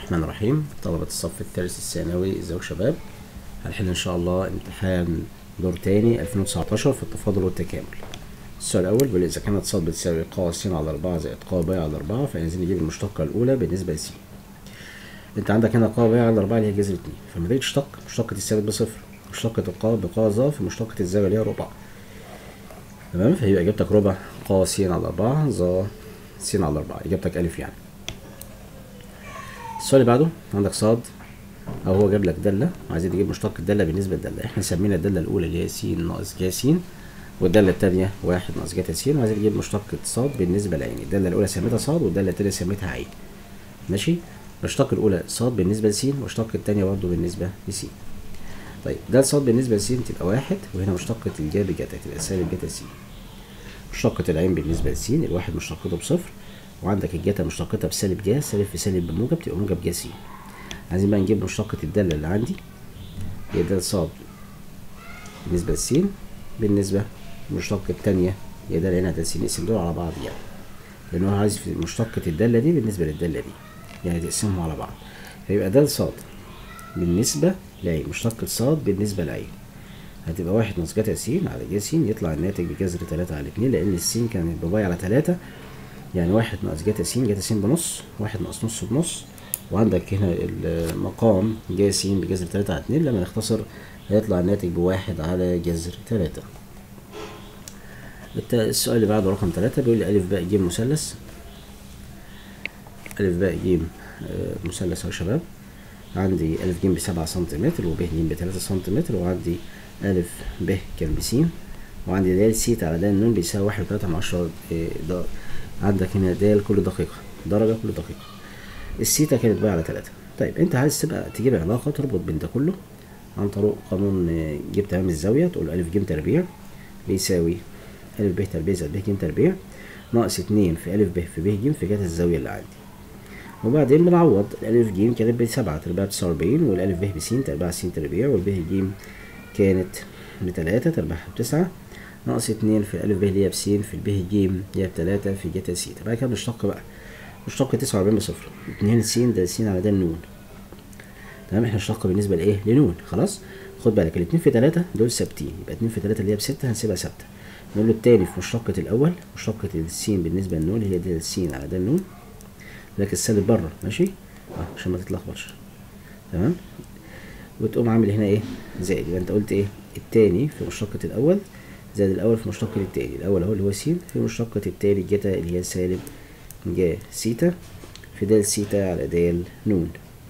الرحمن الرحيم طلبة الصف الثالث الثانوي ازيكم شباب هنحل ان شاء الله امتحان دور تاني 2019 في التفاضل والتكامل السؤال الاول بيقول اذا كانت ص بتساوي ق س على 4 زائد ق ب على 4 فعايزين نجيب المشتقة الاولى بالنسبة ل س انت عندك هنا ق ب على 4 اللي هي جذر 2 فلما تيجي تشتق مشتقة الثابت بصفر مشتقة الق بق ظ في مشتقة الزاوية اللي هي ربع تمام فهيبقى اجابتك ربع ق س على 4 ظ س على 4 اجابتك الف يعني السؤال اللي بعده عندك صاد او هو جاب لك داله عايزين نجيب مشتق الداله بالنسبه للداله احنا سمينا الداله الاولى اللي هي س ناقص ج س والداله الثانيه واحد ناقص ج س وعايزين نجيب مشتق صاد بالنسبه لعين الداله الاولى سميتها صاد والداله الثانيه سميتها عين ماشي مشتق الاولى صاد بالنسبه لس مشتق الثانيه برضه بالنسبه لس طيب ده صاد بالنسبه لس تبقى واحد وهنا مشتقة الجا بجتا تبقى سالب جتا س مشتقة العين بالنسبة لس الواحد مشتقته بصفر وعندك الجتا مشتقتها بسالب جا سالب في سالب بموجب تبقى موجب جا س عايزين بقى نجيب مشتقة الدالة اللي عندي هي د ص بالنسبة لس بالنسبة للمشتقة التانية هي د العين د س نقسم دول على بعض يعني لأن هو عايز في مشتقة الدالة دي بالنسبة للدالة دي يعني تقسمهم على بعض فيبقى د ص بالنسبة لعين مشتقة ص بالنسبة لعين هتبقى واحد ناقص جتا س على ج س يطلع الناتج بجذر تلاتة على اتنين لأن السين كانت بباي على تلاتة يعني واحد ناقص جتا س جتا س بنص واحد ناقص نص بنص وعندك هنا المقام ج س بجذر تلاتة على اتنين لما نختصر هيطلع الناتج بواحد على جذر تلاتة السؤال اللي بعده رقم تلاتة بيقول لي ألف باء ج مثلث ألف باء ج مثلث أهو يا شباب عندي ألف ج بسبعة سنتيمتر وب ج بتلاتة سنتيمتر وعندي ألف ب كان بسين وعندي د س على د ن بيساوي واحد وتلاتة من عشرة ده عندك هنا د كل دقيقة درجة كل دقيقة السيتا كانت بقى على تلاتة طيب انت عايز تبقى تجيب علاقة تربط بين ده كله عن طريق قانون جيب تمام الزاوية تقول ألف ج تربيع بيساوي ألف ب تربيع زائد ب ج تربيع ناقص اتنين في ألف ب في ب ج في جهة الزاوية اللي عندي وبعدين بنعوض الألف ج كانت بسبعة تربيع تسعة وأربعين والألف ب بسين تربيع س تربيع والب ج كانت بتلاتة تربيعها بتسعة ناقص اتنين في الألف ب اللي هي بسين في الب ج اللي هي بتلاتة في جتا س بعد كده بنشتق بقى مشتق تسعة وأربعين بصفر اتنين س ده س على ده النون تمام احنا نشتق بالنسبة لإيه؟ لنون خلاص خد بالك الاتنين في تلاتة دول ثابتين يبقى اتنين في تلاتة اللي هي بستة هنسيبها ثابتة نقول له التاني في مشتقة الأول مشتقة السين بالنسبة للنون هي دي س على ده النون لكن السالب بره ماشي اه عشان ما تتلخبطش تمام وتقوم عامل هنا ايه زائد يبقى انت قلت ايه التاني في مشتقة الأول زائد الأول في مشتقة التاني الأول أهو اللي هو س في مشتقة التاني جتا اللي هي سالب جا سيتا في د سيتا على د نون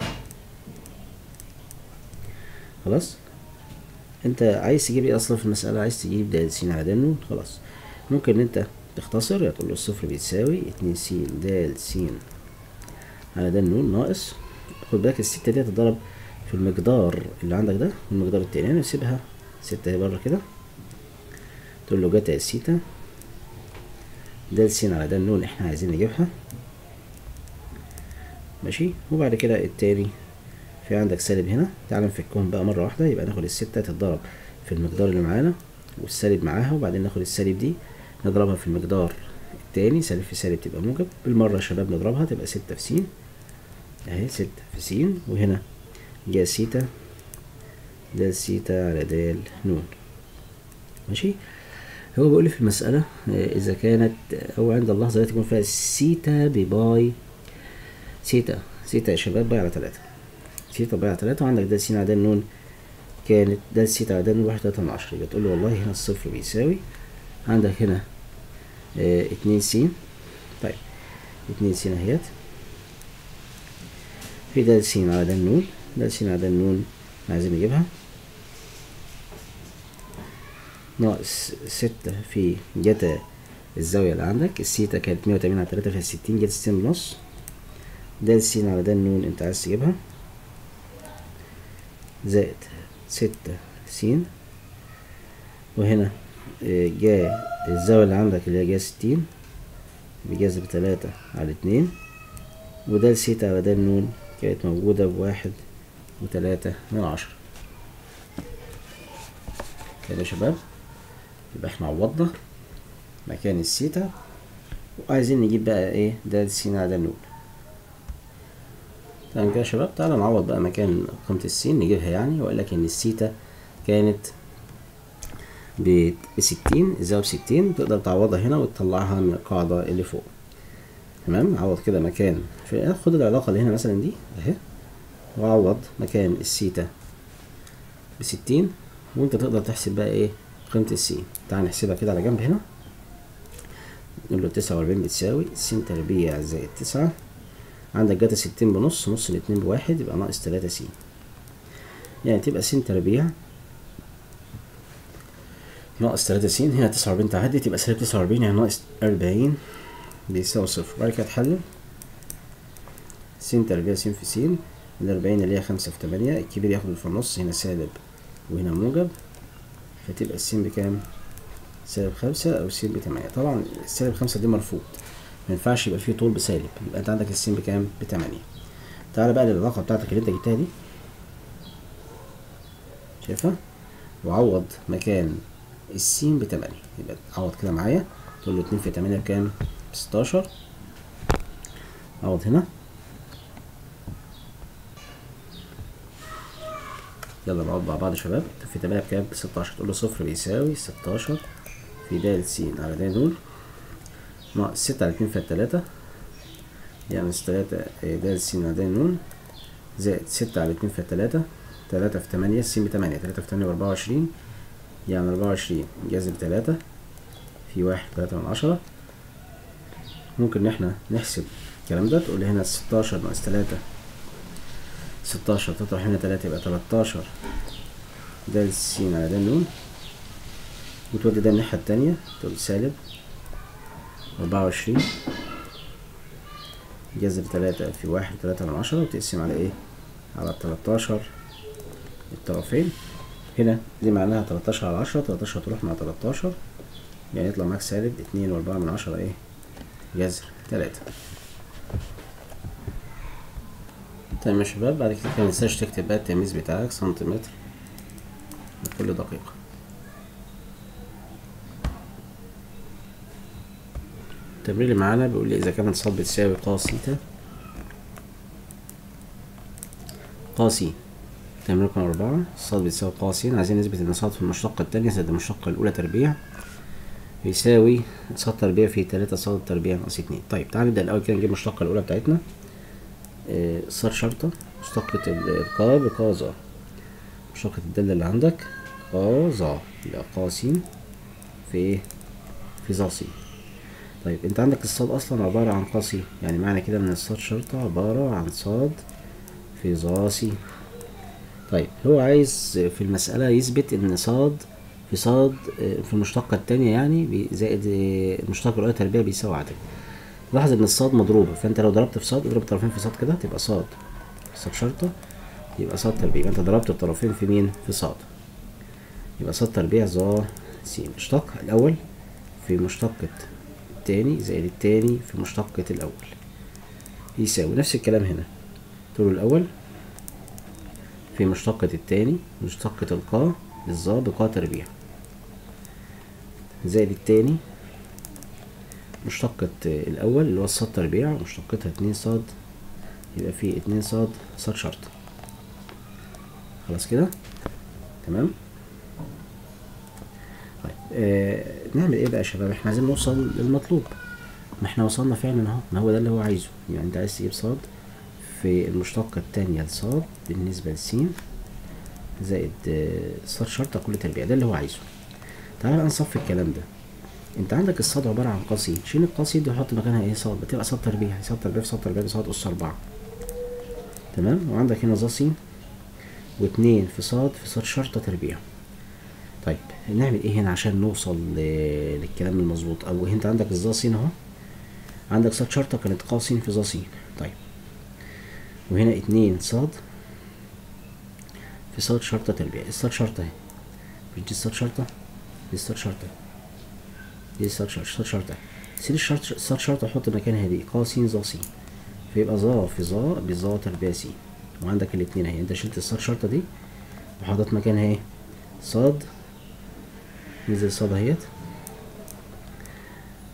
خلاص انت عايز تجيب ايه اصلا في المسألة عايز تجيب د س على د نون خلاص ممكن انت تختصر تقول له الصفر بيتساوي اتنين س د س على د نون ناقص خد بالك الستة دي هتتضرب في المقدار اللي عندك ده والمقدار التاني انا نسيبها ستة اهي بره كده تقول له جتا سيتا د س على د نون احنا عايزين نجيبها ماشي وبعد كده التاني في عندك سالب هنا تعال نفكهم بقى مرة واحدة يبقى ناخد الستة تتضرب في المقدار اللي معانا والسالب معاها وبعدين ناخد السالب دي نضربها في المقدار التاني سالب في سالب تبقى موجب بالمرة يا شباب نضربها تبقى ستة في س اهي ستة في س وهنا جا سيتا د سيتا على د نون ماشي هو بيقول لي في المسألة إذا كانت أو عند الله ظاهرة يكون فيها سيتا بباي سيتا سيتا يا شباب باي على تلاتة سيتا باي على تلاتة وعندك د س على د نون كانت د سيتا على د نون واحد تلاتة من عشرة يبقى تقول له والله هنا الصفر بيساوي عندك هنا اه اتنين س طيب اتنين س اهيت في د س على د نون د س على د نون عايزين نجيبها ناقص ستة في جتا الزاوية اللي عندك السيتا كانت مية وتمانين على تلاتة في ستين جتا ستين بنص د س على د النون انت عايز تجيبها زائد ستة س وهنا جا الزاوية اللي عندك اللي هي جا ستين بجذر تلاتة على اتنين وده السيتا على ده النون كانت موجودة بواحد وتلاتة من عشرة كده يا شباب يبقى احنا عوضنا مكان السيتا وعايزين نجيب بقى ايه ده س على ده النون تمام كده يا شباب تعالى نعوض بقى مكان قيمة السين نجيبها يعني وقال لك ان السيتا كانت ب 60 الزاوية ب 60 تقدر تعوضها هنا وتطلعها من القاعدة اللي فوق تمام عوض كده مكان في خد العلاقة اللي هنا مثلا دي اهي وعوض مكان السيتا ب 60 وانت تقدر تحسب بقى ايه قيمة السين تعال نحسبها كده على جنب هنا نقول له تسعة وأربعين بتساوي س تربيع زائد تسعة عندك جاتا ستين بنص نص الاتنين بواحد يبقى ناقص تلاتة س يعني تبقى س تربيع ناقص تلاتة س هنا تسعة وأربعين تعدي تبقى سالب تسعة وأربعين يعني ناقص أربعين بيساوي صفر بعد كده تحلل س تربيع س في س الأربعين اللي هي خمسة في تمانية الكبير ياخد اللي في النص هنا سالب وهنا موجب فتبقى الس بكام؟ سالب خمسة أو س بتمانية طبعا السالب خمسة دي مرفوض مينفعش يبقى فيه طول بسالب يبقى أنت عندك الس بكام؟ بتمانية تعالى بقى للعلاقة بتاعتك اللي أنت جبتها دي شايفها؟ وعوض مكان الس بتمانية يبقى عوض كده معايا تقول له اتنين في تمانية بكام؟ بستاشر عوض هنا يلا نقعد مع بعض يا شباب في تمانية بكام؟ بستاشر تقول له صفر بيساوي ستاشر في د س على د ن ناقص ستة على اتنين في التلاتة يعني تلاتة د س على د ن زائد ستة على اتنين في التلاتة تلاتة في تمانية س بتمانية تلاتة في تمانية بأربعة وعشرين يعني أربعة وعشرين جذر تلاتة في واحد تلاتة من عشرة ممكن إن احنا نحسب الكلام ده تقول لي هنا ستاشر ناقص تلاتة ستاشر تطرح هنا تلاتة يبقى تلاتاشر د س على د ن وتودي ده الناحية التانية تقول سالب أربعة وعشرين جذر تلاتة في واحد تلاتة من عشرة وتقسم على ايه؟ على تلاتاشر الطرفين هنا دي معناها تلاتاشر على عشرة تلاتاشر تروح مع تلاتاشر يعني يطلع معاك سالب اتنين وأربعة من عشرة ايه؟ جذر تلاتة تمام يا شباب بعد كده متنساش تكتب بقى التمييز بتاعك سنتيمتر لكل دقيقة التمرين اللي معانا بيقول لي إذا كانت ص بتساوي ق سيتا ق س تمرين رقم أربعة ص بتساوي ق س عايزين نثبت إن ص في المشتقة التانية زائد المشتقة الأولى تربيع بيساوي ص تربيع في تلاتة ص تربيع ناقص اتنين طيب تعالى نبدأ الأول كده نجيب المشتقة الأولى بتاعتنا آه، ص شرطة مشتقة القا بقا ظا مشتقة الدالة اللي عندك قا ظا يبقى ق س في ايه؟ في ظا س طيب انت عندك الصاد اصلا عبارة عن قاسي يعني معنى كده ان الصاد شرطة عبارة عن صاد في ظاسي طيب هو عايز في المسألة يثبت ان صاد في صاد اه، في المشتقة التانية يعني بي- زائد اه، المشتقة الأولى تربيع بيساوي عدد لاحظ ان الصاد مضروبة فانت لو ضربت في صاد اضرب الطرفين في صاد كده تبقى صاد صاد شرطة يبقى صاد تربيع يبقى انت ضربت الطرفين في مين في صاد يبقى صاد تربيع ظا س مشتق الأول في مشتقة التاني زائد التاني في مشتقة الأول يساوي نفس الكلام هنا طول الأول في مشتقة التاني مشتقة القا الظا بقا تربيع زائد التاني مشتقة الأول اللي هو الصاد تربيع مشتقتها اتنين صاد يبقى في اتنين صاد صاد شرط خلاص كده تمام طيب آه نعمل ايه بقى يا شباب احنا عايزين نوصل للمطلوب ما احنا وصلنا فعلا اهو ما هو ده اللي هو عايزه يعني انت عايز تجيب صاد في المشتقة التانية لصاد بالنسبة لسين زائد آه، صاد شرطة كل تربيع ده اللي هو عايزه تعالى بقى نصفي الكلام ده انت عندك الصاد عبارة عن قاسين شيل القاسين دي وحط مكانها ايه صاد بتبقى صاد تربيع صاد تربيع في صاد تربيع بصاد أس أربعة تمام وعندك هنا ظا س واتنين في صاد في صاد شرطة تربيع طيب نعمل ايه هنا عشان نوصل ل- للكلام المظبوط او انت عندك الظا س اهو عندك صاد شرطة كانت ق س في ظا س طيب وهنا اتنين صاد في صاد شرطة تربيع الصاد شرطة اهي مش دي الصاد شرطة دي الصاد شرطة دي الصاد شرطة صاد شرطة سيب الشرط الصاد شرطة حط مكانها دي ق س ظا س فيبقى ظا في ظا بظا تربيع س وعندك الاتنين اهي انت شلت الصاد شرطة دي وحطيت مكانها ايه صاد نزل صاد اهيت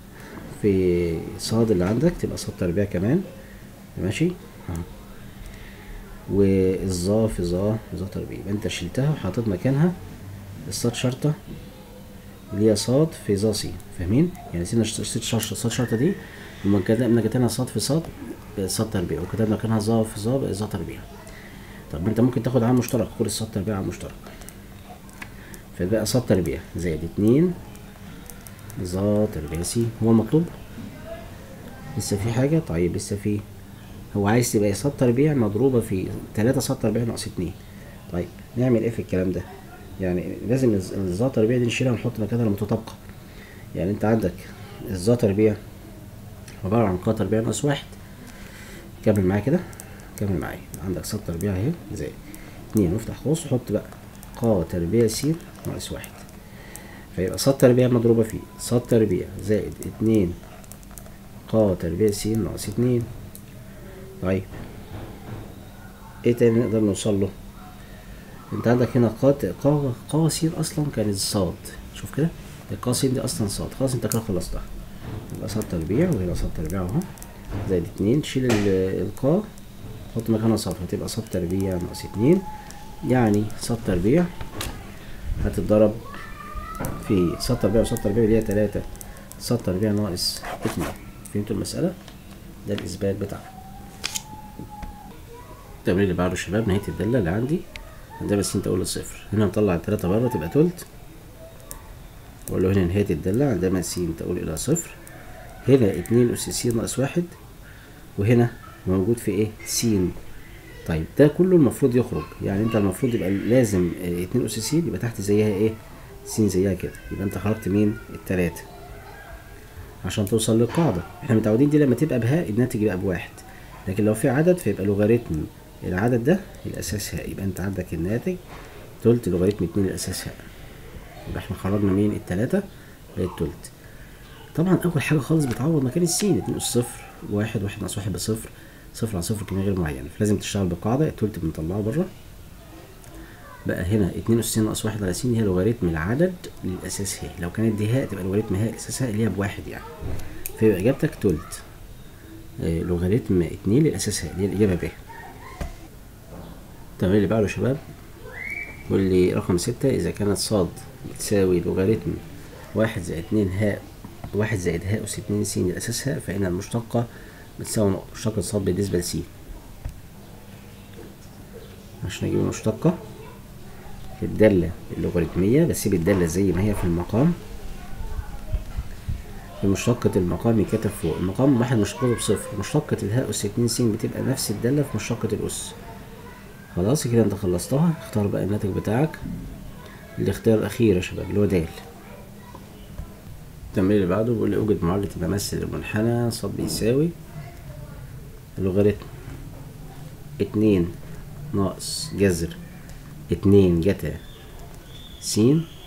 في صاد اللي عندك تبقى صاد تربيع كمان ماشي اهو والظا في ظا ظا تربيع يبقى انت شلتها وحطيت مكانها الصاد شرطة اللي هي صاد في ظا سين فاهمين؟ يعني سيبنا صاد شرطة صاد شرطة دي لما كتبنا كتبنا صاد في صاد بقت صاد تربيع وكتبنا مكانها ظا في ظا بقت ظا تربيع طب انت ممكن تاخد عامل مشترك خد الصاد تربيع عامل مشترك فبقى صاد تربيع زائد اتنين ظا تربيع س هو المطلوب لسه في حاجة طيب لسه في هو عايز تبقى صاد تربيع مضروبة في تلاتة صاد تربيع ناقص اتنين طيب نعمل ايه في الكلام ده يعني لازم الز- الظا تربيع دي نشيلها ونحط مكانها المتطابقة يعني انت عندك الظا تربيع عبارة عن ق تربيع ناقص واحد كمل معايا كده كمل معايا عندك صاد تربيع اهي زائد اتنين وافتح قوس وحط بقى ق تربيع س ناقص واحد فيبقى صاد تربيع مضروبة في صاد تربيع زائد اتنين ق تربيع س ناقص اتنين طيب ايه تاني نقدر نوصل له انت عندك هنا ق ق ق س اصلا كانت صاد شوف كده الق س دي اصلا صاد خلاص انت كده خلصتها يبقى صاد تربيع وهنا صاد تربيع اهو زائد اتنين تشيل ال- القا حط مكانها صاد هتبقى صاد تربيع ناقص اتنين يعني صاد تربيع هتتضرب في صاد تربيع وصاد تربيع اللي هي تلاتة صاد تربيع ناقص اتنين فهمتوا المسألة؟ ده الإثبات بتاعها التمرين اللي بعده شباب نهاية الدالة اللي عندي عندها بس انت اقول صفر هنا نطلع التلاتة بره تبقى تلت واقول له هنا نهاية الدالة عندما س تقول إلى صفر هنا اتنين أس س ناقص واحد وهنا موجود في ايه س طيب ده كله المفروض يخرج يعني انت المفروض يبقى لازم اه، اتنين أس س يبقى تحت زيها ايه س زيها كده يبقى انت خرجت مين التلاتة عشان توصل للقاعدة احنا متعودين دي لما تبقى بهاء الناتج يبقى بواحد لكن لو في عدد فيبقى لوغاريتم العدد ده الأساس هاء يبقى انت عندك الناتج تلت لوغاريتم اتنين الأساس هاء يبقى احنا خرجنا مين التلاتة بقت تلت طبعا أول حاجة خالص بتعوض مكان السين اتنين أس صفر واحد واحد ناقص واحد بصفر صفر على صفر كمية غير معينة فلازم تشتغل بقاعدة التلت بنطلعه بره بقى هنا اتنين أس س ناقص واحد على س هي لوغاريتم العدد للأساس هاء لو كانت دي هاء تبقى لوغاريتم هاء الأساس هاء اللي هي بواحد يعني فيبقى إجابتك تلت آه، لوغاريتم اتنين للأساس هاء اللي هي الإجابة ب التمرين اللي بعده يا شباب بيقول لي رقم ستة إذا كانت صاد بتساوي لوغاريتم واحد زائد اتنين هاء واحد زائد هاء أس اتنين س للأساس هاء فإن المشتقة بتساوي نقطة مشتقة صاد بالنسبة لس عشان أجيب المشتقة الدالة اللوغاريتمية بسيب الدالة زي ما هي في المقام في مشتقة المقام يتكتب فوق المقام واحد مشتقته بصفر مشتقة الهاء أس اتنين س بتبقى نفس الدالة في مشتقة الأس خلاص كده انت خلصتها اختار بقى الناتج بتاعك الاختيار الأخير يا شباب اللي هو د التمرين اللي بعده بيقول لي اوجد معادلة الممثل المنحنى ص بيساوي اللوغاريتم اتنين ناقص جذر اتنين جتا س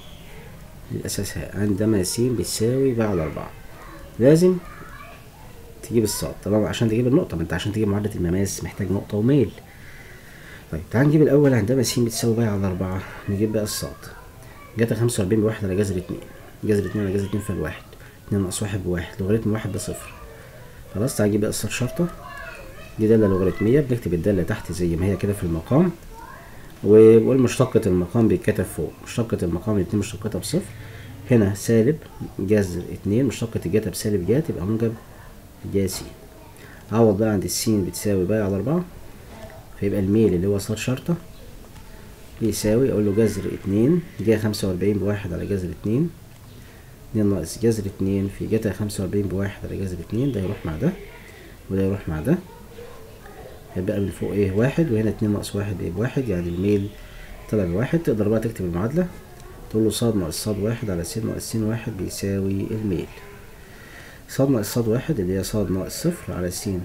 الأساس هاء عندما س بتساوي ب على أربعة لازم تجيب الصاد طبعا عشان تجيب النقطة ما انت عشان تجيب معادلة المماس محتاج نقطة وميل طيب تعال نجيب الأول عندما س بتساوي ب على أربعة نجيب بقى الصاد جتا خمسة وأربعين بواحد على جذر اتنين جذر اتنين على جذر اتنين فالواحد اتنين ناقص واحد بواحد لوغاريتم واحد بصفر خلاص تعال نجيب بقى الصاد شرطة دي دالة لوغاريتمية بنكتب الدالة تحت زي ما هي كده في المقام وبقول مشتقة المقام بيتكتب فوق مشتقة المقام الاتنين مشتقتها بصفر هنا سالب جذر اتنين مشتقة الجتا بسالب جا تبقى موجب جا س عوض بقى عند السين بتساوي باقي على أربعة فيبقى الميل اللي هو صاد شرطة بيساوي أقول له جذر اتنين جا خمسة وأربعين بواحد على جذر اتنين اتنين ناقص جذر اتنين في جتا خمسة وأربعين بواحد على جذر اتنين ده يروح مع ده وده يروح مع ده هيبقى من فوق ايه واحد وهنا اتنين ناقص واحد ايه بواحد يعني الميل طلع بواحد تقدر بقى تكتب المعادلة تقول له صاد ناقص صاد واحد على س ناقص س واحد بيساوي الميل صاد ناقص صاد واحد اللي هي صاد ناقص صفر على س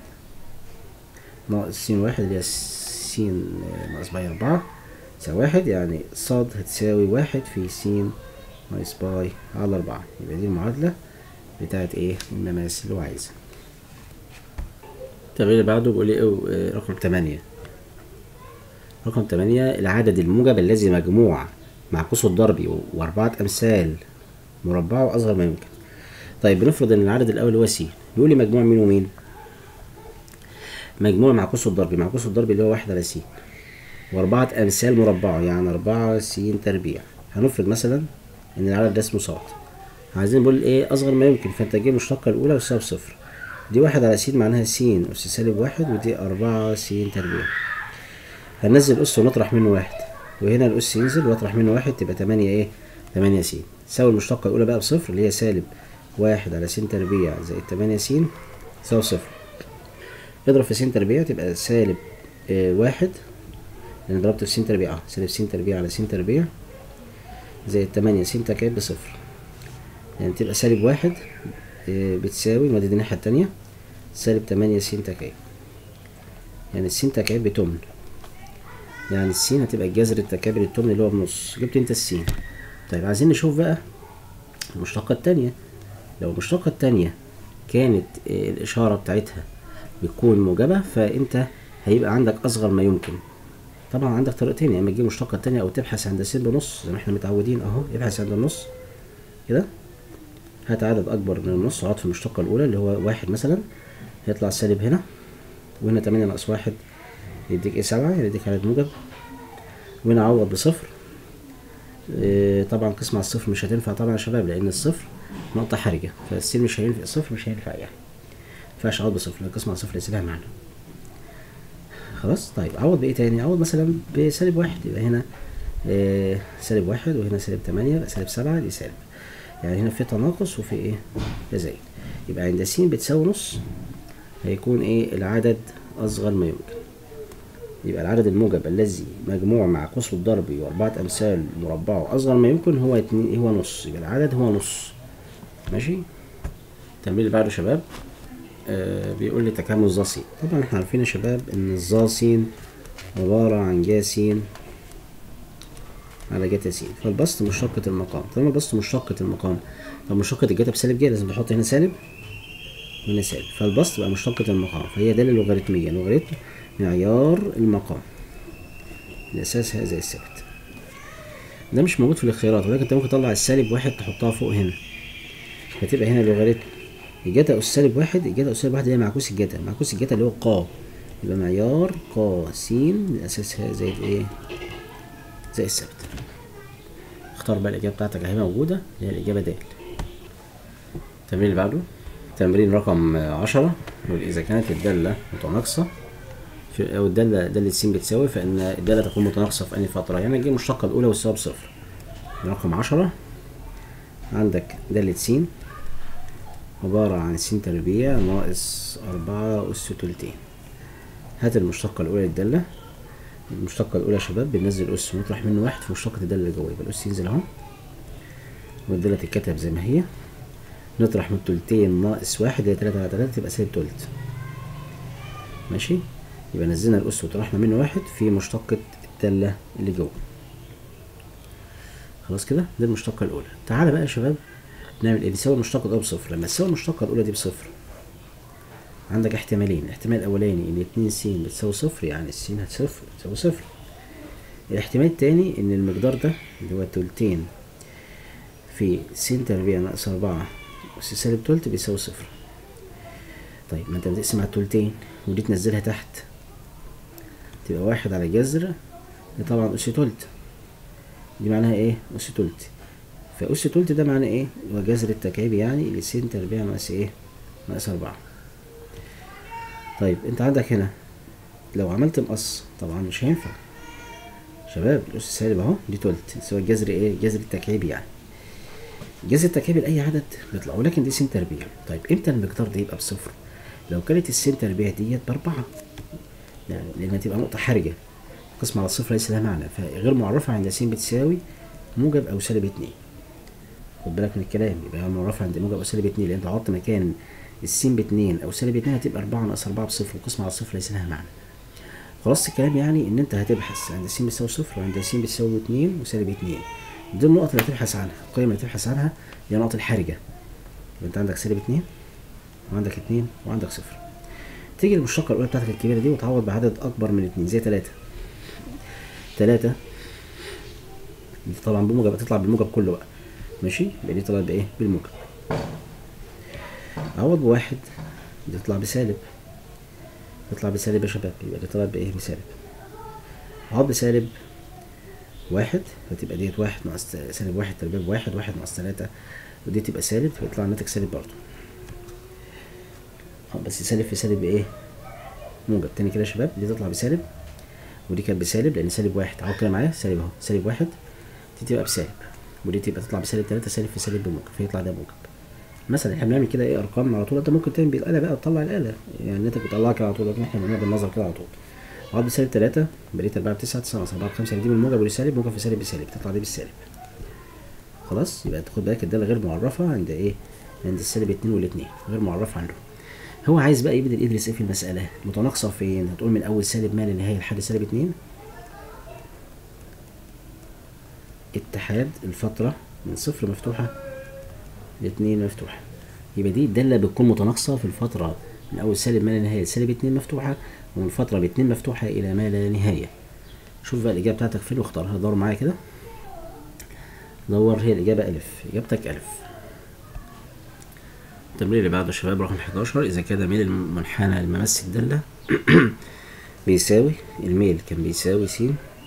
ناقص س واحد اللي هي س ناقص باي أربعة تساوي واحد يعني صاد هتساوي واحد في س ناقص باي على أربعة يبقى دي المعادلة بتاعت ايه المماس اللي هو عايزها التمرين اللي بعده بيقول لي ايه رقم تمانية رقم تمانية العدد الموجب الذي مجموع مع قوس الضربي وأربعة أمثال مربعة وأصغر ما يمكن طيب بنفرض إن العدد الأول هو س بيقول لي مجموع مين ومين مجموع مع قوس الضربي مع قوس الضربي اللي هو واحد على س وأربعة أمثال مربعة يعني أربعة س تربيع هنفرض مثلا إن العدد ده اسمه صاد عايزين نقول إيه أصغر ما يمكن فأنت تجيب المشتقة الأولى وتساوي بصفر دي واحد على س معناها س أس سالب واحد ودي أربعة س تربيع هننزل أس ونطرح منه واحد وهنا الأس ينزل وأطرح منه واحد تبقى تمانية إيه تمانية س تساوي المشتقة الأولى بقى بصفر اللي هي سالب واحد على س تربيع زائد تمانية س تساوي صفر اضرب في س تربيع تبقى سالب آه واحد لأن ضربت في س تربيع اه سالب س تربيع على س تربيع زائد تمانية س تكعيب بصفر يعني تبقى سالب واحد آه بتساوي مدد الناحية التانية سالب تمانية س تكعيب يعني الس تكعيب بتمن يعني السين هتبقى الجذر التكابر التمن اللي هو بنص جبت انت السين طيب عايزين نشوف بقى المشتقة التانية لو المشتقة التانية كانت آه الإشارة بتاعتها بتكون موجبة فأنت هيبقى عندك أصغر ما يمكن طبعا عندك طريقتين يا اما تجيب المشتقة التانية أو تبحث عند س بنص زي ما احنا متعودين أهو ابحث عند النص كده هات عدد أكبر من النص اقعد في المشتقة الأولى اللي هو واحد مثلا هيطلع سالب هنا وهنا تمانية ناقص واحد يديك ايه سبعة يديك عدد موجب وهنا عوض بصفر إيه طبعا قسم على الصفر مش هتنفع طبعا يا شباب لأن الصفر نقطة حرجة فالسين مش هينفع الصفر مش هينفع يعني مينفعش اعوض بصفر لان قسم على صفر ليس لها معنى خلاص طيب عوض بايه تاني عوض مثلا بسالب واحد يبقى هنا آه سالب واحد وهنا سالب تمانية يبقى سالب سبعة دي سالب يعني هنا في تناقص وفي ايه تزايد يبقى عند س بتساوي نص هيكون ايه العدد اصغر ما يمكن يبقى العدد الموجب الذي مجموع مع قوس الضرب واربعة امثال مربعه اصغر ما يمكن هو اتنين هو نص يبقى العدد هو نص ماشي التمرين اللي بعده يا شباب آه بيقول لي تكامل ظا س طبعا احنا عارفين يا شباب ان الظا س عبارة عن جا س على جتا س فالبسط مشتقة المقام طالما البسط مشتقة المقام طب مشتقة الجتا بسالب جا لازم تحط هنا سالب وهنا سالب فالبسط بقى مشتقة المقام فهي دالة لوغاريتمية لوغاريتم معيار المقام الأساس هذا الثابت ده مش موجود في الاختيارات ولكن انت ممكن تطلع السالب واحد تحطها فوق هنا فتبقى هنا لوغاريتم الجتا أس سالب واحد الجتا أس سالب واحد اللي هي معكوس الجتا معكوس الجتا اللي هو قا يبقى معيار قا س أساسها زي الايه زي الثابت اختار بقى الإجابة بتاعتك اهي موجودة اللي هي الإجابة د التمرين اللي بعده تمرين رقم عشرة يقول إذا كانت الدالة متناقصة أو الدالة دالة س بتساوي فإن الدالة تكون متناقصة في أي فترة يعني نجيب المشتقة الأولى والسبب صفر رقم عشرة عندك دالة س عبارة عن س تربيع ناقص أربعة أس تلتين هات المشتقة الأولى للدالة المشتقة الأولى يا شباب بننزل أس ونطرح منه واحد في مشتقة الدالة اللي جوه يبقى الأس ينزل أهو والدالة تتكتب زي ما هي نطرح من تلتين ناقص واحد هي تلاتة على تلاتة تبقى سالب تلت ماشي يبقى نزلنا الأس وطرحنا منه واحد في مشتقة الدالة اللي جوه خلاص كده دي المشتقة الأولى تعالى بقى يا شباب نعمل ايه بيساوي المشتقة الأولى بصفر لما تساوي المشتقة الأولى دي بصفر عندك احتمالين الاحتمال الأولاني إن اتنين س بتساوي صفر يعني السين هتصفر تساوي صفر الاحتمال التاني إن المقدار ده اللي هو تلتين في س تربيع ناقص أربعة أس سالب تلت بيساوي صفر طيب ما انت بتقسم على التلتين ودي تنزلها تحت تبقى واحد على جذر طبعا أس تلت دي معناها ايه أس تلت فأس تلت ده معناه ايه هو جذر التكعيب يعني لسين تربيع ناقص ايه ناقص أربعة طيب انت عندك هنا لو عملت مقص طبعا مش هينفع شباب الأس سالب اهو دي تلت سواء جذر ايه جذر التكعيب يعني جذر التكعيب لأي عدد بيطلع ولكن دي سين تربيع طيب امتى المقدار ده يبقى بصفر لو كانت السين تربيع ديت بأربعة يعني لأنها تبقى نقطة حرجة قسم على الصفر ليس لها معنى فغير معرفة عند س بتساوي موجب أو سالب اتنين خد بالك من الكلام يبقى معرفة عند موجب أو سالب اتنين لأن أنت حط مكان السين باتنين أو سالب اتنين هتبقى أربعة ناقص أربعة بصفر والقسم على الصفر ليس لها معنى خلاص الكلام يعني إن أنت هتبحث عند س بتساوي صفر وعند س بتساوي اتنين وسالب اتنين دي النقط اللي هتبحث عنها القيم اللي هتبحث عنها هي النقط الحرجة يبقى أنت عندك سالب اتنين وعندك اتنين وعندك صفر تيجي المشتقة الأولى بتاعتك الكبيرة دي وتعوض بعدد أكبر من اتنين زي تلاتة تلاتة دي طبعا بموجب تطلع بالموجب كله بقى ماشي يبقى دي طلعت بإيه؟ بالموجب عوض بواحد دي تطلع بسالب تطلع بسالب يا شباب يبقى دي طلعت بإيه؟ بسالب اهو بسالب واحد فتبقى ديت واحد ناقص ت- سالب واحد تربيع بواحد واحد ناقص تلاتة ودي تبقى سالب فيطلع الناتج سالب برضه اه بس سالب في سالب ايه موجب تاني كده يا شباب دي تطلع بسالب ودي كانت بسالب لان سالب واحد اهو كده معايا سالب اهو سالب واحد دي تبقى بسالب ودي تبقى تطلع بسالب تلاتة سالب في سالب بموجب فيطلع ده موجب مثلا احنا بنعمل كده ايه ارقام على طول انت ممكن تعمل بالاله بقى وتطلع الاله يعني الناتج بتطلعها كده على طول لكن احنا بنعملها بالنظر كده على طول اقعد بسالب تلاتة بقيت أربعة بتسعة تسعة ناقص أربعة بخمسة دي بالموجب ودي سالب موجب في سالب بسالب تطلع دي بالسالب خلاص يبقى تاخد بالك الدالة غير معرفة عند ايه عند السالب اتنين والاتنين غير معرفة عنده هو عايز بقى يبدأ يدرس ايه في المسألة متناقصة فين هتقول من أول سالب ما لنهاية لحد سالب اتنين اتحاد الفترة من صفر مفتوحة لاتنين مفتوحة يبقى دي الدالة بتكون متناقصة في الفترة من أول سالب ما لا نهاية لسالب اتنين مفتوحة ومن الفترة باتنين مفتوحة إلى ما لا نهاية شوف بقى الإجابة بتاعتك فين واختارها دور معايا كده دور هي الإجابة ألف إجابتك ألف التمرين اللي بعده يا شباب رقم 11 إذا كان ميل المنحنى الممس الدالة بيساوي الميل كان بيساوي س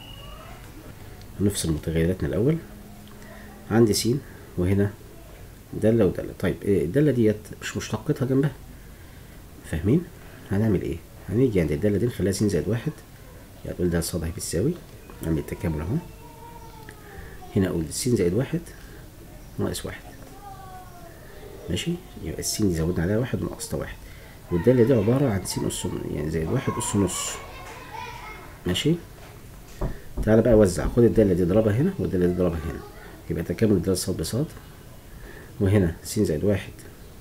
نفصل متغيراتنا الأول عندي س وهنا دالة ودالة طيب إيه الدالة ديت مش مشتقتها جنبها فاهمين هنعمل ايه هنيجي عند الدالة دي نخليها س زائد واحد يعني اقول ده صاد بيساوي نعمل التكامل اهو هنا اقول س زائد واحد ناقص واحد ماشي يبقى السين دي زودنا عليها واحد ونقصتها واحد والدالة دي عبارة عن س أس يعني زائد واحد أس نص ماشي تعالى بقى وزع خد الدالة دي اضربها هنا والدالة دي اضربها هنا يبقى تكامل الدالة صاد بصاد وهنا س زائد واحد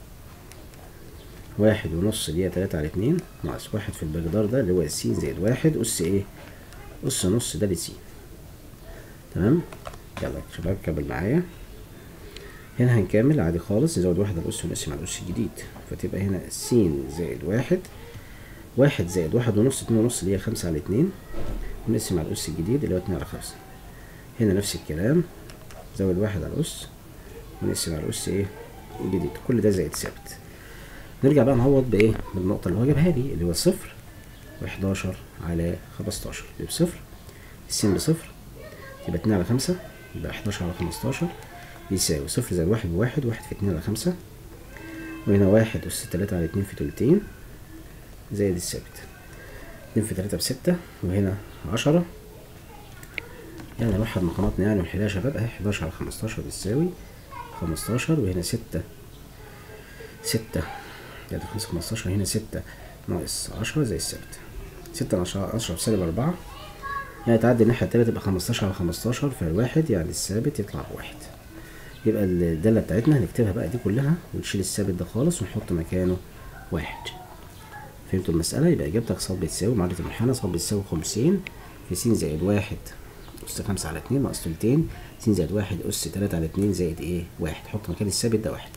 واحد ونص دي تلاتة على اتنين ناقص واحد في المقدار ده اللي هو س زائد واحد أس ايه؟ أس نص ده لس تمام؟ يلا يا شباب كمل معايا هنا هنكمل عادي خالص نزود واحد على الأس ونقسم على الأس الجديد فتبقى هنا س زائد واحد واحد زائد واحد ونص اتنين ونص اللي هي خمسة على اتنين ونقسم على الأس الجديد اللي هو اتنين على خمسة هنا نفس الكلام زود واحد على الأس ونقسم على الأس ايه؟ الجديد كل ده زائد ثابت نرجع بقى نعوض بايه بالنقطة اللي هو جابها لي اللي هو صفر وحداشر على خمستاشر يبقى بصفر السين بصفر يبقى اتنين على خمسة يبقى حداشر على خمستاشر يساوي صفر زائد واحد بواحد واحد في اتنين على خمسة وهنا واحد أس تلاتة على اتنين في تلتين زائد الثابت اتنين في تلاتة بستة وهنا عشرة يعني نوحد مقاماتنا يعني ونحلها يا شباب اهي حداشر على خمستاشر بتساوي خمستاشر وهنا ستة ستة يعني خمسة خمستاشر هنا ستة ناقص عشرة زي الثابت ستة ناقص عشرة بسالب أربعة يعني تعدي الناحية التانية تبقى خمستاشر على خمستاشر فالواحد يعني الثابت يطلع بواحد يبقى الدالة بتاعتنا هنكتبها بقى دي كلها ونشيل الثابت ده خالص ونحط مكانه واحد فهمتوا المسألة يبقى إجابتك صاد بتساوي معادلة المنحنى صاد بتساوي خمسين في س زائد واحد أس خمسة على اتنين ناقص تلتين س زائد واحد أس تلاتة على اتنين زائد إيه واحد حط مكان الثابت ده واحد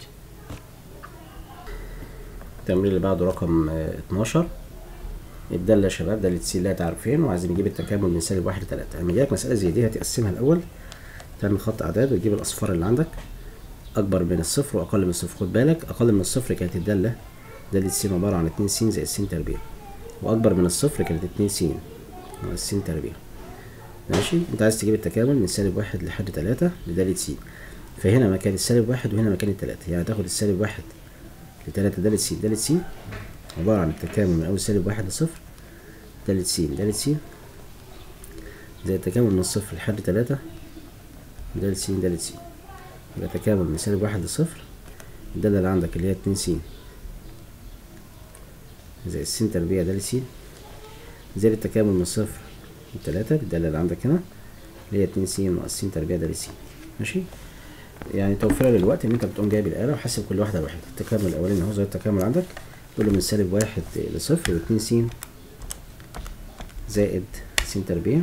التمرين اللي بعده رقم آه، 12 الدالة يا شباب دالة س لا تعرفين وعايزين نجيب التكامل من سالب واحد لتلاتة لما يجيلك مسألة زي دي هتقسمها الأول تعمل خط أعداد وتجيب الأصفار اللي عندك أكبر من الصفر وأقل من الصفر خد بالك أقل من الصفر كانت الدالة دالة س عبارة عن اتنين س زائد س تربيع وأكبر من الصفر كانت اتنين س ناقص س تربيع ماشي أنت عايز تجيب التكامل من سالب واحد لحد تلاتة لدالة س فهنا مكان السالب واحد وهنا مكان التلاتة يعني تاخد السالب واحد لتلاتة دالة س دالة س عبارة عن التكامل من أول سالب واحد لصفر دالة س دالة س زي التكامل من الصفر لحد تلاتة دالة س دالة س يبقى تكامل من سالب واحد لصفر الدالة اللي عندك اللي هي اتنين س زي الس تربيع دالة س زي التكامل من صفر لتلاتة الدالة اللي عندك هنا اللي هي اتنين س ناقص س تربيع دالة س ماشي يعني توفيرا للوقت ان انت بتقوم جايب الآلة وحاسب كل واحدة لوحدها التكامل الأولاني اهو زي التكامل عندك تقول له من سالب واحد لصفر واتنين س زائد س تربيع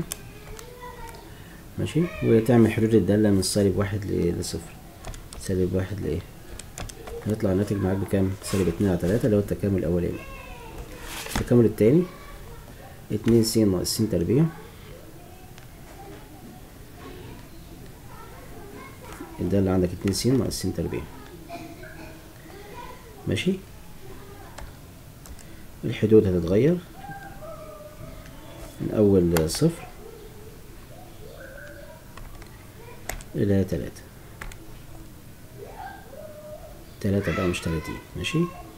ماشي وتعمل حدود الدالة من سالب واحد ل- لصفر سالب واحد لإيه هيطلع الناتج معاك بكام؟ سالب اتنين على تلاتة اللي هو التكامل الأولاني التكامل التاني اتنين س ناقص س تربيع الدالة عندك اتنين س ناقص س تربيع ماشي الحدود هتتغير من أول صفر إلى تلاتة تلاتة بقى مش تلاتين ماشي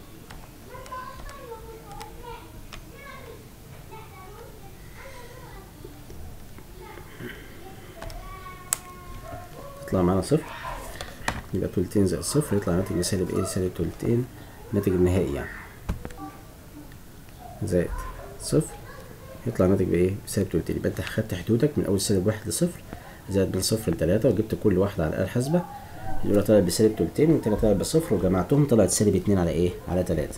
يطلع معانا صفر يبقى تلتين زائد صفر يطلع ناتج سالب ايه سالب تلتين الناتج النهائي يعني زائد صفر يطلع ناتج بايه بسالب تلتين يبقى انت خدت حدودك من اول سالب واحد لصفر زائد من صفر لتلاتة وجبت كل واحدة على الآلة الحاسبة الأولى طلعت بسالب تلتين والتانية طلعت بصفر وجمعتهم طلعت سالب اتنين على ايه على تلاتة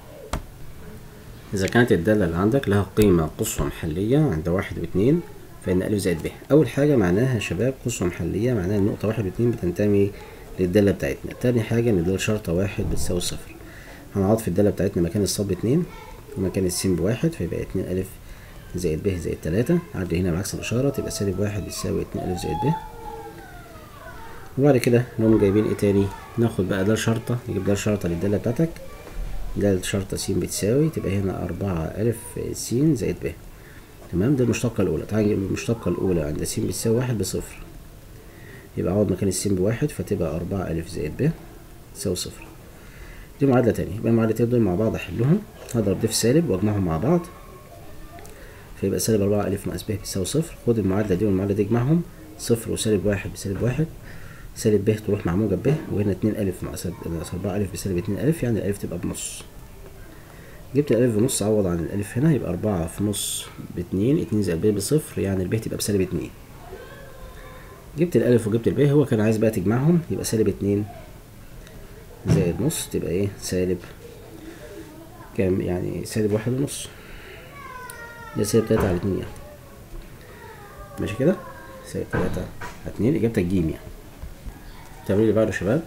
إذا كانت الدالة اللي عندك لها قيمة قصوى محلية عند واحد واتنين فإن ألف زائد ب أول حاجة معناها يا شباب قصوى محلية معناها إن نقطة واحد واتنين بتنتمي للدالة بتاعتنا تاني حاجة إن دالة شرطة واحد بتساوي صفر هنعوض في الدالة بتاعتنا مكان الصاد باتنين ومكان السين بواحد فيبقى اتنين ألف زائد ب زائد تلاتة عدي هنا بعكس الإشارة تبقى سالب واحد يساوي اتنين ألف زائد ب وبعد كده نقوم جايبين ايه تاني ناخد بقى دال شرطة نجيب دال شرطة للدالة بتاعتك دال شرطة س بتساوي تبقى هنا أربعة ألف س زائد ب تمام ده المشتقة الأولى تعالى نجيب المشتقة الأولى عند س بتساوي واحد بصفر يبقى أقعد مكان السين بواحد فتبقى أربعة ألف زائد ب تساوي صفر دي معادلة تانية يبقى المعادلتين دول مع بعض أحلهم هضرب ده في سالب وأجمعهم مع بعض فيبقى سالب أربعة ألف ناقص ب بتساوي صفر خد المعادلة دي والمعادلة دي اجمعهم صفر وسالب واحد بسالب واحد سالب ب تروح مع موجب ب وهنا اتنين ألف ناقص ناقص أربعة ألف بسالب اتنين ألف يعني الألف تبقى بنص جبت الألف بنص عوض عن الألف هنا يبقى أربعة في نص باتنين اتنين زائد ب بصفر يعني الب تبقى بسالب اتنين جبت الألف وجبت الب هو كان عايز بقى تجمعهم يبقى سالب اتنين زائد نص تبقى ايه سالب كام يعني سالب واحد ونص ده سالب تلاتة على اتنين يعني ماشي كده سالب تلاتة على اتنين إجابتك جيم يعني التمرين اللي بعده يا شباب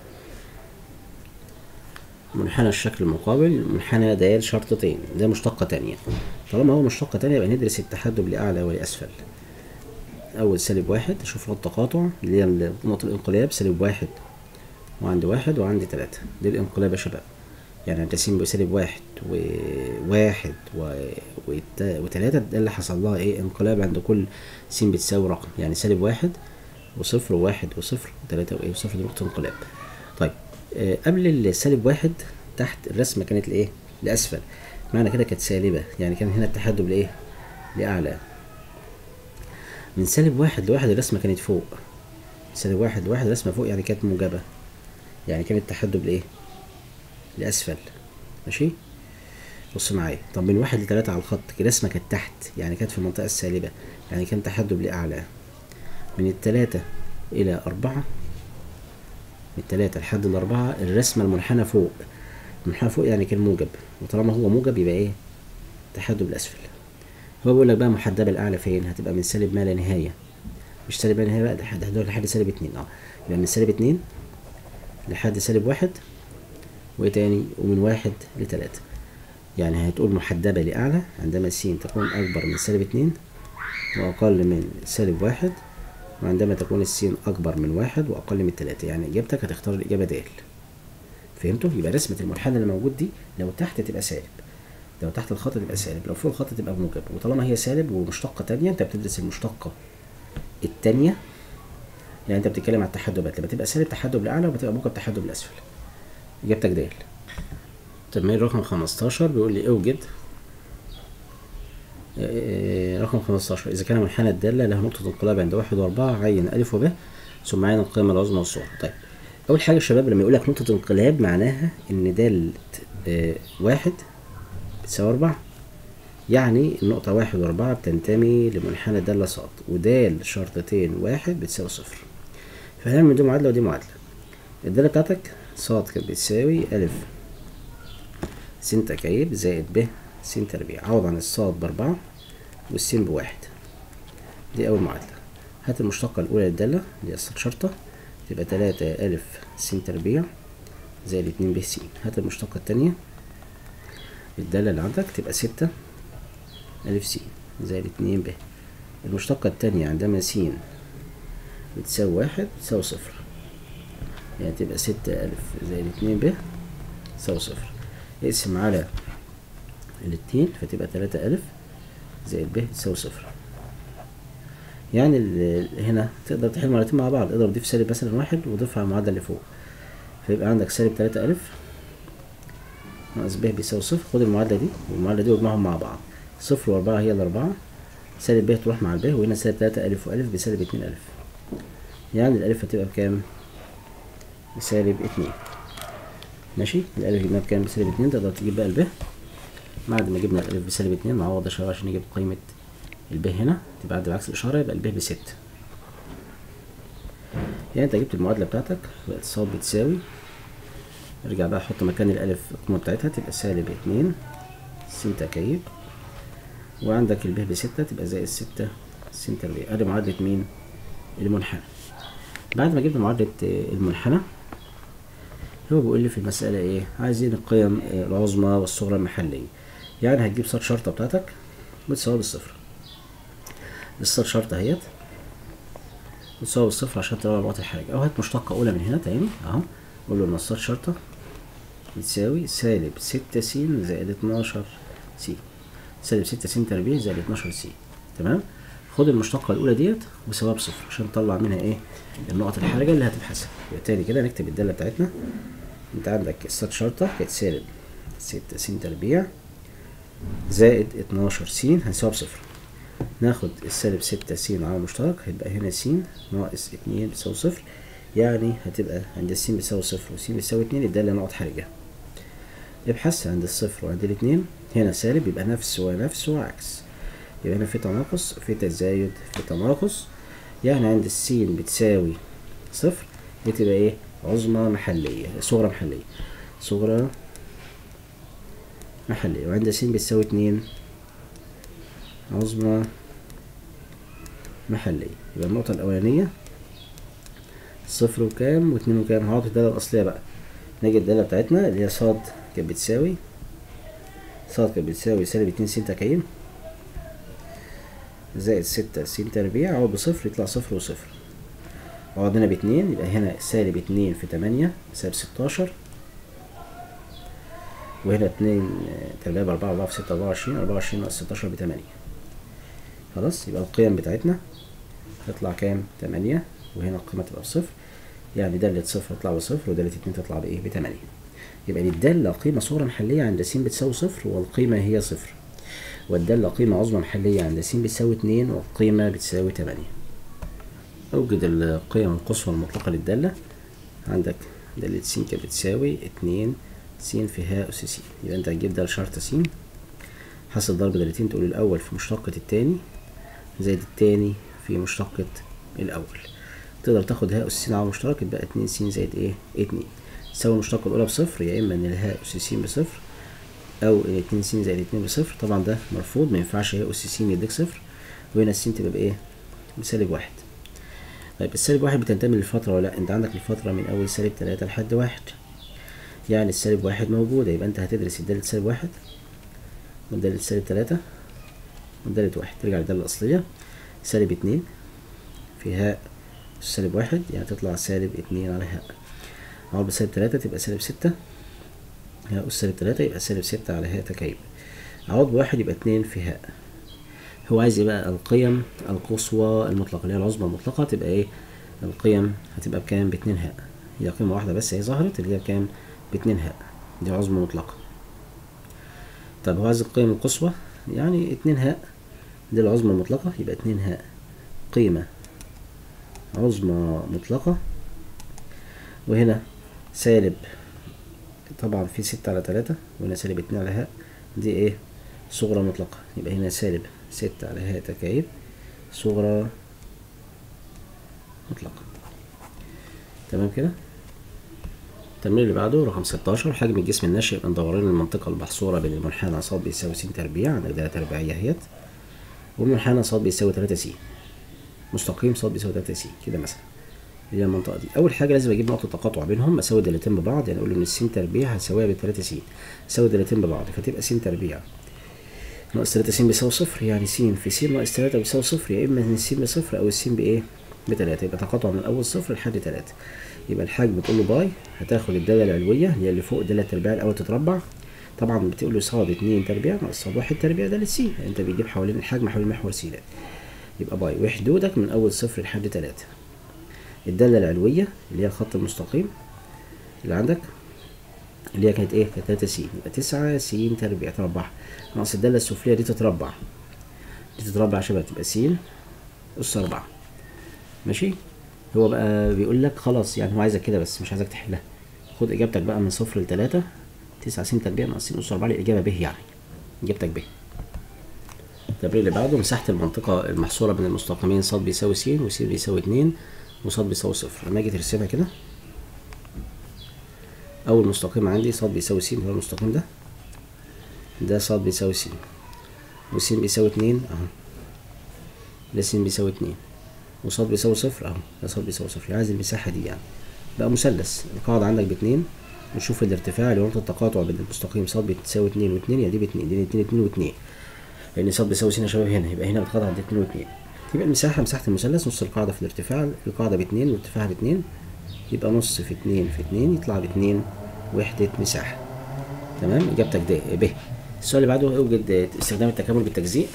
منحنى الشكل المقابل منحنى دال شرطتين ده مشتقة تانية طالما هو مشتقة تانية يبقى ندرس التحدب لأعلى ولأسفل أول سالب واحد أشوف نقطة تقاطع اللي هي نقطة الانقلاب سالب واحد وعندي واحد وعندي تلاتة دي الانقلاب يا شباب يعني عند س بسالب واحد وواحد و... وت... وتلاتة ده اللي حصل لها ايه انقلاب عند كل س بتساوي رقم يعني سالب واحد وصفر وواحد وصفر وتلاتة وايه وصفر دي نقطة انقلاب طيب آه قبل السالب واحد تحت الرسمة كانت لايه لأسفل معنى كده كانت سالبة يعني كان هنا التحدب لايه لأعلى من سالب واحد لواحد الرسمة كانت فوق سالب واحد لواحد الرسمة فوق يعني كانت موجبة يعني كان التحدب لايه لأسفل ماشي بص معايا طب من واحد لتلاتة على الخط الرسمة كانت تحت يعني كانت في المنطقة السالبة يعني كان تحدب لأعلى من التلاتة إلى أربعة من التلاتة لحد الأربعة الرسمة المنحنى فوق المنحنى فوق يعني كان موجب وطالما هو موجب يبقى إيه تحدب الأسفل هو بيقول لك بقى محدبة الأعلى فين هتبقى من سالب ما لا نهاية مش سالب ما لا نهاية بقى لحد لحد سالب اتنين اه يبقى من سالب اتنين لحد سالب واحد وايه تاني ومن واحد لتلاتة يعني هتقول محدبة لأعلى عندما س تكون أكبر من سالب اتنين وأقل من سالب واحد وعندما تكون السين أكبر من واحد وأقل من تلاتة يعني إجابتك هتختار الإجابة د فهمتوا؟ يبقى رسمة المنحنى اللي موجود دي لو تحت تبقى سالب لو تحت الخط تبقى سالب لو فوق الخط تبقى موجب وطالما هي سالب ومشتقة تانية أنت بتدرس المشتقة التانية يعني أنت بتتكلم على التحدبات لما تبقى سالب تحدب لأعلى وبتبقى موجب تحدب لأسفل إجابتك د تمرين رقم خمستاشر بيقول لي اوجد رقم خمستاشر إذا كان منحنى الدالة له نقطة انقلاب عند واحد وأربعة عين ألف وب ثم عين القيمة العظمى والصغرى طيب أول حاجة يا شباب لما يقول لك نقطة انقلاب معناها إن دالة آه واحد بتساوي أربعة يعني النقطة واحد وأربعة بتنتمي لمنحنى الدالة صاد ودال شرطتين واحد بتساوي صفر فهنعمل دي معادلة ودي معادلة الدالة بتاعتك صاد كانت بتساوي ألف س تكعيب زائد ب س تربيع عوض عن الصاد بأربعة والسين بواحد دي أول معادلة هات المشتقة الأولى للدالة اللي هي الصاد شرطة تبقى تلاتة ألف س تربيع زائد اتنين ب س هات المشتقة التانية للدالة اللي عندك تبقى ستة ألف س زائد اتنين ب المشتقة التانية عندما س بتساوي واحد بتساوي صفر يعني تبقى ستة ألف زائد اتنين ب تساوي صفر اقسم على الاتنين فتبقى تلاتة ألف زائد ب تساوي صفر يعني ال- هنا تقدر تحل مرتين مع بعض اضرب دي في سالب مثلا واحد وضيفها على المعادلة اللي فوق فيبقى عندك سالب تلاتة ألف ناقص ب بيساوي صفر خد المعادلة دي والمعادلة دي واجمعهم مع بعض صفر وأربعة هي الأربعة سالب ب تروح مع الب وهنا سالب تلاتة ألف وألف بسالب اتنين ألف يعني الألف هتبقى بكام؟ بسالب اتنين ماشي الألف جبناها بكام؟ بسالب اتنين تقدر تجيب بقى الب بعد ما جبنا الألف بسالب اتنين نعوض شوية عشان نجيب قيمة الب هنا تبقى عند بعكس الإشارة يبقى الب بستة يعني انت جبت المعادلة بتاعتك بقت ص بتساوي ارجع بقى حط مكان الألف القيمة بتاعتها تبقى سالب اتنين س تكعيب وعندك الب بستة تبقى زائد ستة س تربيع ادي معادلة مين؟ المنحنى بعد ما جبنا معادلة آه، المنحنى هو بيقول لي في المسألة ايه؟ عايزين القيم آه، العظمى والصغرى المحلية يعني هتجيب صاد شرطة بتاعتك بتساوي بالصفر الصاد شرطة اهيت بتساوي بالصفر عشان تطلع نقط الحرج او هات مشتقة أولى من هنا تاني اهو قول له إن الصاد شرطة بتساوي سالب ستة س زائد اتناشر س سالب ستة س تربيع زائد اتناشر س تمام خد المشتقة الأولى ديت وساويها بصفر عشان تطلع منها ايه النقط الحرجة اللي هتبحثها يبقى تاني كده نكتب الدالة بتاعتنا انت عندك الصاد شرطة كانت سالب ستة س تربيع زائد اتناشر س هنساويها بصفر ناخد السالب ستة س على مشترك هيبقى هنا س ناقص اتنين بتساوي صفر يعني هتبقى عند الس بتساوي صفر وس بتساوي اتنين الدالة نقط حرجة ابحث عند الصفر وعند الاتنين هنا سالب يبقى نفس ونفس وعكس يبقى هنا في تناقص في تزايد في تناقص يعني عند السين بتساوي صفر بتبقى ايه عظمى محلية صغرى محلية صغرى محلية وعند س بتساوي اتنين عظمى محلية يبقى النقطة الأولانية صفر وكام واتنين وكام هقعد الدالة الأصلية بقى نيجي الدالة بتاعتنا اللي هي صاد كانت بتساوي صاد كانت بتساوي سالب اتنين س تكعيب زائد ستة س تربيع عوض بصفر يطلع صفر وصفر عوض هنا باتنين يبقى هنا سالب اتنين في تمانية سالب ستاشر وهنا اتنين آه، تربيع بأربعة أربعة في ستة أربعة وعشرين أربعة وعشرين ناقص ستاشر بتمانية خلاص يبقى القيم بتاعتنا تطلع كام؟ تمانية وهنا القيمة تبقى بصفر يعني دالة صفر تطلع بصفر ودالة اتنين تطلع بإيه؟ بتمانية يبقى دي الدالة قيمة صغرى محلية عند س بتساوي صفر والقيمة هي صفر والدالة قيمة عظمى محلية عند س بتساوي اتنين والقيمة بتساوي تمانية أوجد القيم القصوى المطلقة للدالة عندك دالة س كانت بتساوي اتنين س في ه أس س يبقى أنت هتجيب دالة شرطة س حاصل ضرب دالتين تقول الأول في مشتقة التاني زائد التاني في مشتقة الأول تقدر تاخد ه أس س على مشترك يبقى اتنين س زائد ايه اتنين تساوي المشتقة الأولى بصفر يا إما إن الهاء أس س بصفر أو الاتنين س زائد اتنين بصفر طبعا ده مرفوض مينفعش هي أس س يديك صفر وهنا الس تبقى بإيه؟ بسالب واحد طيب السالب واحد بتنتمي للفترة ولا لأ؟ أنت عندك الفترة من أول سالب تلاتة لحد واحد يعني السالب واحد موجودة يبقى أنت هتدرس الدالة سالب واحد والدالة سالب تلاتة والدالة واحد ترجع للدالة الأصلية سالب اتنين في هاء سالب واحد يعني تطلع سالب اتنين على هاء عوض بسالب تلاتة تبقى سالب ستة هاء أس سالب تلاتة يبقى سالب ستة على هاء تكعيب عوض بواحد يبقى اتنين في هاء هو عايز ايه بقى القيم القصوى المطلقة اللي هي العظمى المطلقة تبقى ايه القيم هتبقى بكام باتنين هاء هي قيمة واحدة بس هي ظهرت اللي هي بكام باتنين هاء دي عظمى مطلقة طب هو عايز القيم القصوى يعني اتنين هاء دي العظمى المطلقة يبقى اتنين هاء قيمة عظمى مطلقة وهنا سالب طبعا في ستة على تلاتة وهنا سالب اتنين على هاء دي ايه صغرى مطلقة يبقى هنا سالب ستة على هاء تكعيب صغرى مطلقة تمام كده التمرين اللي بعده رقم 16 حجم الجسم الناشئ من دوران المنطقة المحصورة بين المنحنى ص بيساوي س تربيع عندك دالة تربيعية اهيت والمنحنى ص بيساوي 3 س مستقيم ص بيساوي 3 س كده مثلا اللي هي المنطقة دي أول حاجة لازم أجيب نقطة تقاطع بينهم أساوي دالتين ببعض يعني أقول له إن الس تربيع هساويها بتلاتة س أساوي دالتين ببعض فتبقى س تربيع ناقص تلاتة س بيساوي صفر يعني س في س ناقص تلاتة بيساوي صفر يا إما إن الس بصفر أو الس بإيه؟ بتلاتة يبقى تقاطع من أول صفر لحد تلاتة يبقى الحجم بتقول له باي هتاخد الدالة العلوية اللي هي اللي فوق الدالة التربيع الأول تتربع طبعا بتقول له صاد اتنين تربيع ناقص صاد واحد تربيع دالة س يعني أنت بتجيب حوالين الحجم حوالين محور س ده يبقى باي وحدودك من اول صفر لحد تلاتة الدالة العلوية اللي هي الخط المستقيم اللي عندك اللي هي كانت ايه كانت تلاتة س يبقى تسعة س تربيع تربعها ناقص الدالة السفلية دي تتربع دي تتربع يا شباب تبقى س أس أربعة ماشي هو بقى بيقول لك خلاص يعني هو عايزك كده بس مش عايزك تحلها خد إجابتك بقى من صفر لتلاتة تسعة س تربيع ناقص س أس أربعة الإجابة ب يعني إجابتك ب التمرين اللي بعده مساحة المنطقة المحصورة بين المستقيمين ص بيساوي س وس بيساوي اتنين وص بيساوي صفر لما أجي ترسمها كده أول مستقيم عندي ص بيساوي س هو المستقيم ده ده ص بيساوي س وس بيساوي اتنين أهو ده س بيساوي اتنين وص بيساوي صفر أهو ده ص بيساوي صفر عايز المساحة دي يعني بقى مثلث القاعدة عندك باتنين وشوف الارتفاع اللي هو نقطة التقاطع بين المستقيم ص بتساوي اتنين واتنين يعني دي باتنين دي اتنين اتنين واتنين لأن ص بيساوي س يا شباب هنا يبقى هنا بتقاطع عند اتنين واتنين يبقى المساحة مساحة المثلث نص القاعدة في الارتفاع القاعدة باتنين وارتفاعها باتنين يبقى نص في اتنين في اتنين يطلع باتنين وحدة مساحة تمام إجابتك ده ب السؤال اللي بعده اوجد استخدام التكامل بالتجزيء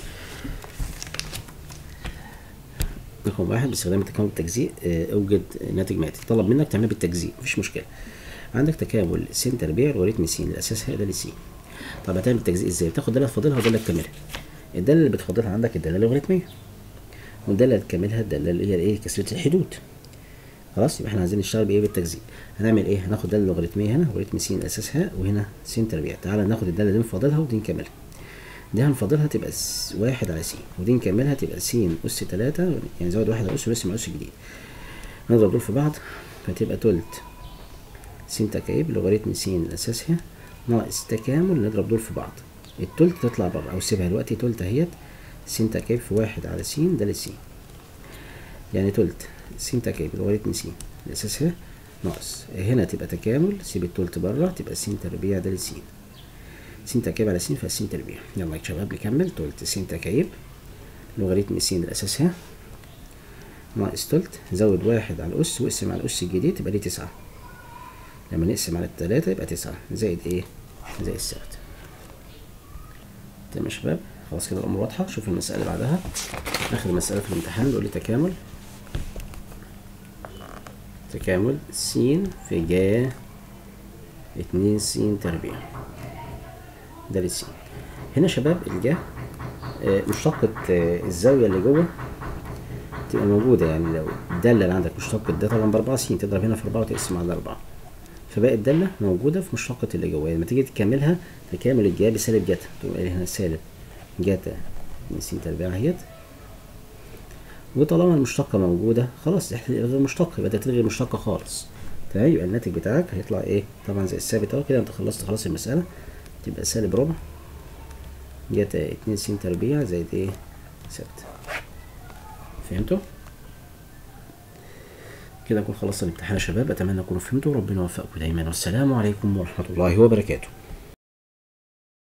رقم واحد باستخدام التكامل بالتجزيء اه، اوجد ناتج ماتي طلب منك تعملها بالتجزيء مفيش مشكلة عندك تكامل س تربيع لوغاريتم س الأساس هي ده س طب هتعمل التجزيء ازاي؟ بتاخد دالة تفاضلها ودالة تكملها الدالة اللي بتفاضلها عندك الدالة اللوغاريتمية والدالة اللي تكملها الدالة اللي هي ايه كسرة الحدود خلاص يبقى احنا عايزين نشتغل بايه بالتجزيء هنعمل ايه هناخد داله لوغاريتميه هنا لوغاريتم س اساس ه وهنا س تربيع تعالى ناخد الداله دي نفاضلها ودي نكملها دي هنفاضلها تبقى س واحد على س ودي نكملها تبقى س اس تلاتة يعني زود واحد على اس ونقسم على اس جديد نضرب دول في بعض فتبقى تلت س تكعيب لوغاريتم س اساس ه ناقص تكامل نضرب دول في بعض التلت تطلع بره او سيبها دلوقتي تلت اهيت س تكعيب في واحد على س ده للس يعني تلت س تكعيب لوغاريتم س الأساس ه ناقص هنا تبقى تكامل سيب التلت بره تبقى س تربيع ده لس س تكعيب على س فس تربيع يلا يا شباب نكمل تلت س تكعيب لوغاريتم س الأساس ه ناقص تلت زود واحد على الأس واقسم على الأس الجديد تبقى دي تسعة لما نقسم على التلاتة يبقى تسعة زائد ايه زائد السبت تمام يا شباب خلاص كده الأمور واضحة شوف المسألة اللي بعدها آخر مسألة في الامتحان بيقول لي تكامل تكامل س في جا اتنين س تربيع ده للس هنا يا شباب الجا آه، مشتقة آه، الزاوية اللي جوه تبقى موجودة يعني لو الدالة اللي عندك مشتقة ده طبعا بأربعة س تضرب هنا في أربعة وتقسم على أربعة فباقي الدالة موجودة في مشتقة اللي جوه يعني لما تيجي تكملها تكامل الجا بسالب جاتا تقوم قايل هنا سالب جاتا اتنين س تربيع اهيت وطالما المشتقة موجودة خلاص احنا نلغي المشتقة يبقى ده تلغي المشتقة خالص تمام يبقى الناتج بتاعك هيطلع ايه طبعا زي الثابت اهو كده انت خلصت خلاص المسألة تبقى سالب ربع جاتا اتنين س تربيع زائد ايه ستة فهمتوا؟ كده نكون خلصنا الامتحان يا شباب اتمنى تكونوا فهمتوا ربنا يوفقكم دايما والسلام عليكم ورحمة الله وبركاته